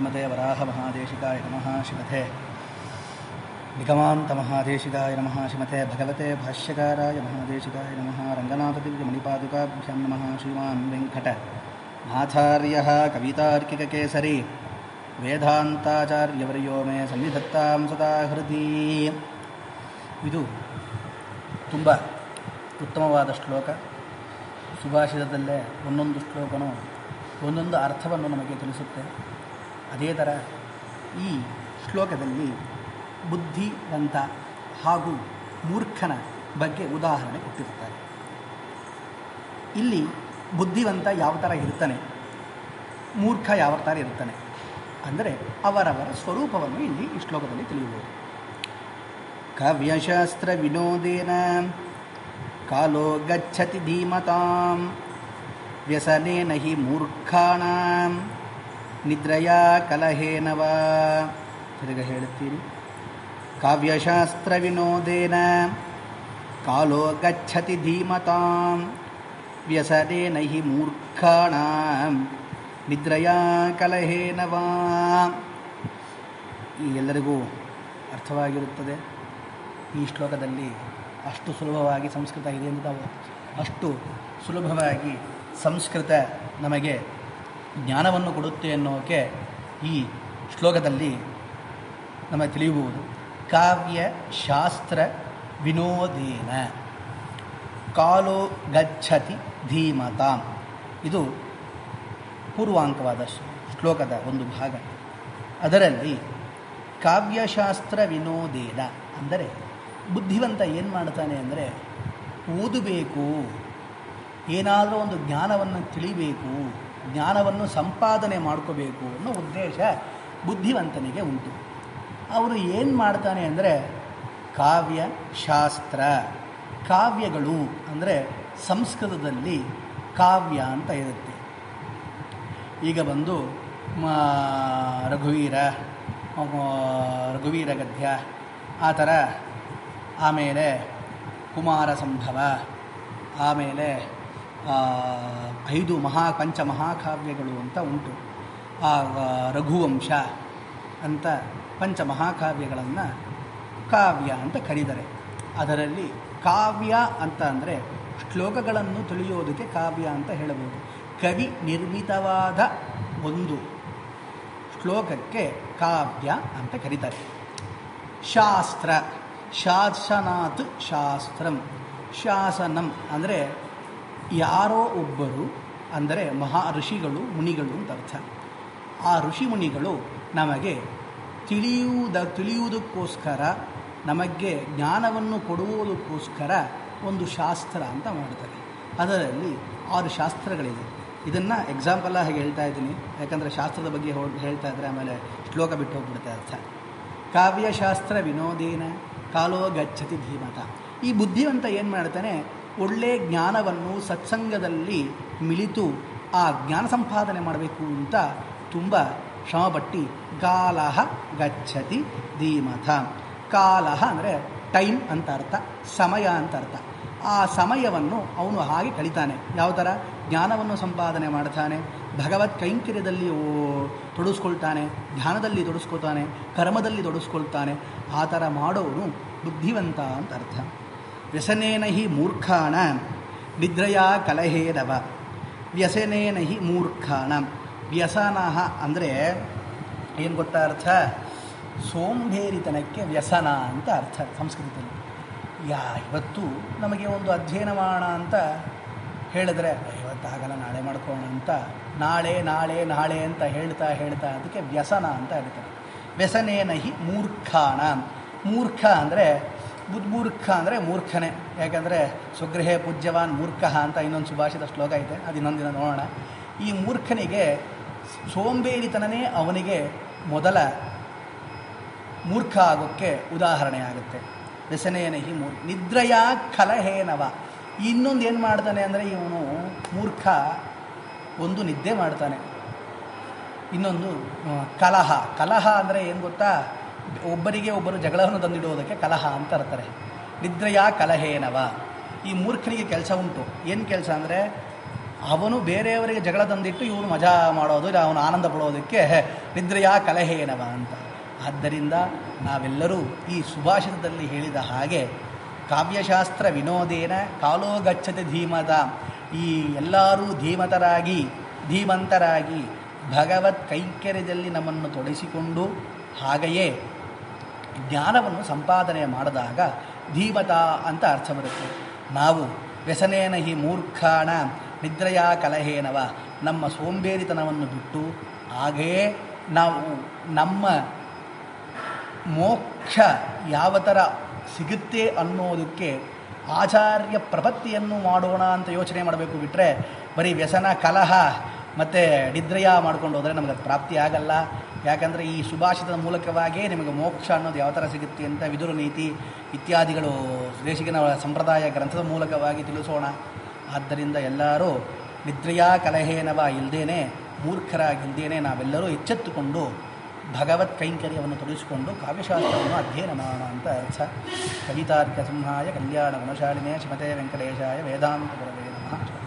ಶ್ರೀಮತೆ ವರಾಹಮಹಾದೇಶಿಕಾಯ ನಮಃ ಶ್ರೀಮತೆ ನಿಗಮಾಂತಮಹಾದೇಶಿಕಾಯ ನಮಃ ಶ್ರೀಮತೆ ಭಗವತೆ ಭಾಷ್ಯಕಾರಾಯ ಮಹಾದೇಶಿಕಾಯ ನಮಃ ರಂಗನಾಥದಿವ್ಯಮಣಿಪಾದುಕಾಭ್ಯಾಂ ನಮಃ ಶ್ರೀಮಾನ್ ವೆಂಕಟ ನಾಥಾರ್ಯ ಕವಿತಾರ್ಕಿಕಕೇಸರಿ ವೇದಾಂತಾಚಾರ್ಯವರ್ಯೋ ಮೇ ಸನ್ನಿಧತ್ತಾಂ ಸದಾ ಹೃದೀ ಇದು ತುಂಬ ಉತ್ತಮವಾದ ಶ್ಲೋಕ ಸುಭಾಷಿತದಲ್ಲೇ ಒಂದೊಂದು ಶ್ಲೋಕನೂ ಒಂದೊಂದು ಅರ್ಥವನ್ನು ನಮಗೆ ತಿಳಿಸುತ್ತೆ ಅದೇ ಥರ ಈ ಶ್ಲೋಕದಲ್ಲಿ ಬುದ್ಧಿವಂತ ಹಾಗೂ ಮೂರ್ಖನ ಬಗ್ಗೆ ಉದಾಹರಣೆ ಕೊಟ್ಟಿರ್ತಾರೆ ಇಲ್ಲಿ ಬುದ್ಧಿವಂತ ಯಾವ ಥರ ಇರ್ತಾನೆ ಮೂರ್ಖ ಯಾವ ಥರ ಇರ್ತಾನೆ ಅಂದರೆ ಅವರವರ ಸ್ವರೂಪವನ್ನು ಇಲ್ಲಿ ಈ ಶ್ಲೋಕದಲ್ಲಿ ತಿಳಿಯಬಹುದು ಕಾವ್ಯಶಾಸ್ತ್ರ ವಿನೋದೇನ ಕಾಲೋ ಗಚ್ಚತಿ ಧೀಮತಾಂ ವ್ಯಸನೇನ ಹಿ ಮೂರ್ಖಾಣಾಂ ನಿದ್ರಯಾ ಕಲಹೇನ ವಾ ತಿರುಗ ಹೇಳುತ್ತೀನಿ ಕಾವ್ಯಶಾಸ್ತ್ರ ವಿನೋದೇನ ಕಾಲೋ ಗಚ್ಚತಿ ಧೀಮತಾಂ ವ್ಯಸನೇನ ಹಿ ಮೂರ್ಖಾಣಾಂ ನಿದ್ರಯಾ ಕಲಹೇನ ವಾ ಈ ಎಲ್ಲರಿಗೂ ಅರ್ಥವಾಗಿರುತ್ತದೆ ಈ ಶ್ಲೋಕದಲ್ಲಿ ಅಷ್ಟು ಸುಲಭವಾಗಿ ಸಂಸ್ಕೃತ ಇದೆ ಅಂತ ನಾವು ಅಷ್ಟು ಸುಲಭವಾಗಿ ಸಂಸ್ಕೃತ ನಮಗೆ ಜ್ಞಾನವನ್ನು ಕೊಡುತ್ತೆ ಅನ್ನೋಕ್ಕೆ ಈ ಶ್ಲೋಕದಲ್ಲಿ ನಮಗೆ ತಿಳಿಯಬಹುದು ಕಾವ್ಯ ಶಾಸ್ತ್ರ ವಿನೋದೇನ ಕಾಲೋ ಗಚ್ಚತಿ ಧೀಮತಾಂ ಇದು ಪೂರ್ವಾಂಕವಾದ ಶ್ಲೋಕದ ಒಂದು ಭಾಗ ಅದರಲ್ಲಿ ಕಾವ್ಯಶಾಸ್ತ್ರ ವಿನೋದೇನ ಅಂದರೆ ಬುದ್ಧಿವಂತ ಏನು ಮಾಡ್ತಾನೆ ಅಂದರೆ ಓದಬೇಕು ಏನಾದರೂ ಒಂದು ಜ್ಞಾನವನ್ನು ತಿಳಿಬೇಕು ಜ್ಞಾನವನ್ನು ಸಂಪಾದನೆ ಮಾಡ್ಕೋಬೇಕು ಅನ್ನೋ ಉದ್ದೇಶ ಬುದ್ಧಿವಂತನಿಗೆ ಉಂಟು ಅವರು ಏನು ಮಾಡ್ತಾನೆ ಅಂದರೆ ಕಾವ್ಯ ಶಾಸ್ತ್ರ ಕಾವ್ಯಗಳು ಅಂದರೆ ಸಂಸ್ಕೃತದಲ್ಲಿ ಕಾವ್ಯ ಅಂತ ಇರುತ್ತೆ ಈಗ ಬಂದು ಮ ರಘುವೀರ ರಘುವೀರ ಗದ್ಯ ಆ ಥರ ಆಮೇಲೆ ಕುಮಾರ ಸಂಭವ ಆಮೇಲೆ ಐದು ಮಹಾ ಪಂಚ ಮಹಾಕಾವ್ಯಗಳು ಅಂತ ಉಂಟು ಆ ರಘುವಂಶ ಅಂತ ಪಂಚ ಮಹಾಕಾವ್ಯಗಳನ್ನು ಕಾವ್ಯ ಅಂತ ಕರೀತಾರೆ ಅದರಲ್ಲಿ ಕಾವ್ಯ ಅಂತ ಅಂದರೆ ಶ್ಲೋಕಗಳನ್ನು ತಿಳಿಯೋದಕ್ಕೆ ಕಾವ್ಯ ಅಂತ ಹೇಳಬಹುದು ಕವಿ ನಿರ್ಮಿತವಾದ ಒಂದು ಶ್ಲೋಕಕ್ಕೆ ಕಾವ್ಯ ಅಂತ ಕರೀತಾರೆ ಶಾಸ್ತ್ರ ಶಾಸನಾತ್ ಶಾಸ್ತ್ರಂ ಶಾಸನಂ ಅಂದರೆ ಯಾರೋ ಒಬ್ಬರು ಅಂದರೆ ಮಹಾ ಋಷಿಗಳು ಮುನಿಗಳು ಅಂತ ಅರ್ಥ ಆ ಋಷಿ ಮುನಿಗಳು ನಮಗೆ ತಿಳಿಯುವುದ ತಿಳಿಯುವುದಕ್ಕೋಸ್ಕರ ನಮಗೆ ಜ್ಞಾನವನ್ನು ಕೊಡುವುದಕ್ಕೋಸ್ಕರ ಒಂದು ಶಾಸ್ತ್ರ ಅಂತ ಮಾಡ್ತಾರೆ ಅದರಲ್ಲಿ ಆರು ಶಾಸ್ತ್ರಗಳಿದೆ ಇದನ್ನು ಎಕ್ಸಾಂಪಲ್ ಹಾಗೆ ಹೇಳ್ತಾ ಇದ್ದೀನಿ ಯಾಕಂದರೆ ಶಾಸ್ತ್ರದ ಬಗ್ಗೆ ಹೇಳ್ತಾ ಇದ್ದರೆ ಆಮೇಲೆ ಶ್ಲೋಕ ಬಿಟ್ಟು ಹೋಗ್ಬಿಡುತ್ತೆ ಅರ್ಥ ಕಾವ್ಯಶಾಸ್ತ್ರ ವಿನೋದೇನ ಕಾಲೋ ಗಚ್ಚತಿ ಧೀಮತ ಈ ಬುದ್ಧಿವಂತ ಏನು ಮಾಡ್ತಾನೆ ಒಳ್ಳೆಯ ಜ್ಞಾನವನ್ನು ಸತ್ಸಂಗದಲ್ಲಿ ಮಿಳಿತು ಆ ಜ್ಞಾನ ಸಂಪಾದನೆ ಮಾಡಬೇಕು ಅಂತ ತುಂಬ ಶ್ರಮಪಟ್ಟು ಕಾಲಹ ಗಚ್ಚತಿ ಧೀಮತ ಕಾಲಹ ಅಂದರೆ ಟೈಮ್ ಅಂತ ಅರ್ಥ ಸಮಯ ಅಂತ ಅರ್ಥ ಆ ಸಮಯವನ್ನು ಅವನು ಹಾಗೆ ಕಳಿತಾನೆ ಯಾವ ಥರ ಜ್ಞಾನವನ್ನು ಸಂಪಾದನೆ ಮಾಡ್ತಾನೆ ಭಗವತ್ ಕೈಂಕರ್ಯದಲ್ಲಿ ತೊಡಗಿಸ್ಕೊಳ್ತಾನೆ ಧ್ಯಾನದಲ್ಲಿ ತೊಡಗಿಸ್ಕೊಳ್ತಾನೆ ಕರ್ಮದಲ್ಲಿ ತೊಡಗಿಸ್ಕೊಳ್ತಾನೆ ಆ ಥರ ಮಾಡೋನು ಬುದ್ಧಿವಂತ ಅಂತ ಅರ್ಥ ವ್ಯಸನೇನ ಹಿ ಮೂರ್ಖಾಣ ನಿದ್ರೆಯ ಕಲಹೇರವ ವ್ಯಸನೇನ ಹಿ ಮೂರ್ಖಾಣ ವ್ಯಸನ ಅಂದರೆ ಏನು ಗೊತ್ತಾ ಅರ್ಥ ಸೋಂಬೇರಿತನಕ್ಕೆ ವ್ಯಸನ ಅಂತ ಅರ್ಥ ಸಂಸ್ಕೃತದಲ್ಲಿ ಯಾ ಇವತ್ತು ನಮಗೆ ಒಂದು ಅಧ್ಯಯನ ಮಾಡೋಣ ಅಂತ ಹೇಳಿದ್ರೆ ಇವತ್ತಾಗಲ್ಲ ನಾಳೆ ಮಾಡ್ಕೋಣ ಅಂತ ನಾಳೆ ನಾಳೆ ನಾಳೆ ಅಂತ ಹೇಳ್ತಾ ಹೇಳ್ತಾ ಅದಕ್ಕೆ ವ್ಯಸನ ಅಂತ ಹೇಳ್ತಾರೆ ವ್ಯಸನೇನ ಹಿ ಮೂರ್ಖಾಣ ಮೂರ್ಖ ಅಂದರೆ ಬುದ್ಮೂರ್ಖ ಅಂದರೆ ಮೂರ್ಖನೇ ಯಾಕಂದರೆ ಸುಗ್ರಹೇ ಪೂಜ್ಯವಾನ್ ಮೂರ್ಖ ಅಂತ ಇನ್ನೊಂದು ಸುಭಾಷಿತ ಶ್ಲೋಕ ಇದೆ ಅದು ಇನ್ನೊಂದು ದಿನ ನೋಡೋಣ ಈ ಮೂರ್ಖನಿಗೆ ಸೋಂಬೇರಿತನನೇ ಅವನಿಗೆ ಮೊದಲ ಮೂರ್ಖ ಆಗೋಕ್ಕೆ ಉದಾಹರಣೆ ಆಗುತ್ತೆ ವ್ಯಸನೇನ ಹಿ ಮೂರ್ ನಿದ್ರೆಯ ಕಲಹೇನವ ಇನ್ನೊಂದು ಏನು ಮಾಡ್ತಾನೆ ಅಂದರೆ ಇವನು ಮೂರ್ಖ ಒಂದು ನಿದ್ದೆ ಮಾಡ್ತಾನೆ ಇನ್ನೊಂದು ಕಲಹ ಕಲಹ ಅಂದರೆ ಏನು ಗೊತ್ತಾ ಒಬ್ಬರಿಗೆ ಒಬ್ಬರು ಜಗಳವನ್ನು ತಂದಿಡುವುದಕ್ಕೆ ಕಲಹ ಅಂತ ಇರ್ತಾರೆ ನಿದ್ರೆಯ ಕಲಹೇನವ ಈ ಮೂರ್ಖನಿಗೆ ಕೆಲಸ ಉಂಟು ಏನು ಕೆಲಸ ಅಂದರೆ ಅವನು ಬೇರೆಯವರಿಗೆ ಜಗಳ ತಂದಿಟ್ಟು ಇವನು ಮಜಾ ಮಾಡೋದು ಇಲ್ಲ ಅವನು ಆನಂದ ಪಡೋದಕ್ಕೆ ನಿದ್ರೆಯ ಕಲಹೇನವ ಅಂತ ಆದ್ದರಿಂದ ನಾವೆಲ್ಲರೂ ಈ ಸುಭಾಷಿತದಲ್ಲಿ ಹೇಳಿದ ಹಾಗೆ ಕಾವ್ಯಶಾಸ್ತ್ರ ವಿನೋದೇನ ಕಾಲೋ ಗಚ್ಚತಿ ಧೀಮತ ಈ ಎಲ್ಲರೂ ಧೀಮತರಾಗಿ ಧೀಮಂತರಾಗಿ ಭಗವತ್ ಕೈಂಕರ್ಯದಲ್ಲಿ ನಮ್ಮನ್ನು ತೊಡಗಿಸಿಕೊಂಡು ಹಾಗೆಯೇ ಜ್ಞಾನವನ್ನು ಸಂಪಾದನೆ ಮಾಡಿದಾಗ ಧೀಮತ ಅಂತ ಅರ್ಥ ಬರುತ್ತೆ ನಾವು ವ್ಯಸನೇನ ಹಿ ಮೂರ್ಖಾಣ ನಿದ್ರೆಯ ಕಲಹೇನವ ನಮ್ಮ ಸೋಂಬೇರಿತನವನ್ನು ಬಿಟ್ಟು ಹಾಗೆಯೇ ನಾವು ನಮ್ಮ ಮೋಕ್ಷ ಯಾವ ಥರ ಸಿಗುತ್ತೆ ಅನ್ನೋದಕ್ಕೆ ಆಚಾರ್ಯ ಪ್ರಪತ್ತಿಯನ್ನು ಮಾಡೋಣ ಅಂತ ಯೋಚನೆ ಮಾಡಬೇಕು ಬಿಟ್ಟರೆ ಬರೀ ವ್ಯಸನ ಕಲಹ ಮತ್ತು ನಿದ್ರೆಯ ಮಾಡ್ಕೊಂಡು ಹೋದರೆ ನಮಗೆ ಅದು ಪ್ರಾಪ್ತಿ ಆಗಲ್ಲ ಯಾಕಂದರೆ ಈ ಸುಭಾಷಿತದ ಮೂಲಕವಾಗಿಯೇ ನಿಮಗೆ ಮೋಕ್ಷ ಅನ್ನೋದು ಯಾವ ಥರ ಸಿಗುತ್ತೆ ಅಂತ ವಿದುರು ನೀತಿ ಇತ್ಯಾದಿಗಳು ದೇಶಿಕನ ಸಂಪ್ರದಾಯ ಗ್ರಂಥದ ಮೂಲಕವಾಗಿ ತಿಳಿಸೋಣ ಆದ್ದರಿಂದ ಎಲ್ಲರೂ ನಿದ್ರೆಯ ಕಲಹೇನವ ಇಲ್ಲದೇನೆ ಮೂರ್ಖರಾಗಿಲ್ದೇನೆ ನಾವೆಲ್ಲರೂ ಎಚ್ಚೆತ್ತುಕೊಂಡು ಭಗವತ್ ಕೈಂಕರ್ಯವನ್ನು ತೊಡಗಿಸಿಕೊಂಡು ಕಾವ್ಯಶಾಸ್ತ್ರವನ್ನು ಅಧ್ಯಯನ ಮಾಡೋಣ ಅಂತ ಅರ್ಥ ಕವಿತಾರ್ಕ ಸಿಂಹಾಯ ಕಲ್ಯಾಣ ಗುಣಶಾಲಿನೇ ಶ್ರೀಮತೆ ವೆಂಕಟೇಶಾಯ ವೇದಾಂತ ಗುರವೇ ನಮಃ